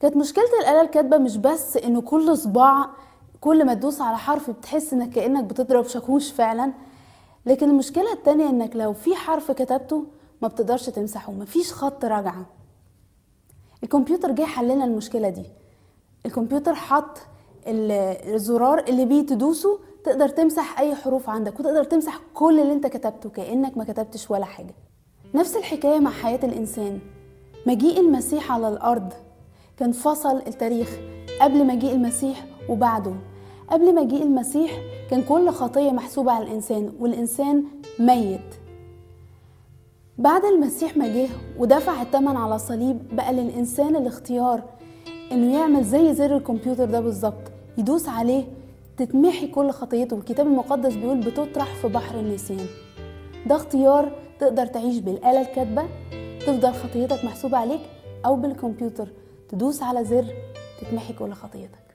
كانت مشكلة الآلة الكاتبة مش بس إنه كل صباع كل ما تدوس على حرف بتحس إنك كأنك بتضرب شاكوش فعلا لكن المشكلة التانية إنك لو في حرف كتبته ما بتقدرش تمسحه مفيش خط رجعة الكمبيوتر جه حلنا المشكلة دي الكمبيوتر حط الزرار اللي بيه تدوسه تقدر تمسح اي حروف عندك وتقدر تمسح كل اللي انت كتبته كانك ما كتبتش ولا حاجه نفس الحكايه مع حياه الانسان مجيء المسيح على الارض كان فصل التاريخ قبل مجيء المسيح وبعده قبل مجيء المسيح كان كل خطيه محسوبه على الانسان والانسان ميت بعد المسيح ما جه ودفع الثمن على الصليب بقى للانسان الاختيار انه يعمل زي زر الكمبيوتر ده بالظبط يدوس عليه تتمحي كل خطيته والكتاب المقدس بيقول بتطرح في بحر النسيان ده اختيار تقدر تعيش بالآلة الكاتبة تفضل خطيتك محسوبة عليك أو بالكمبيوتر تدوس على زر تتمحي كل خطيتك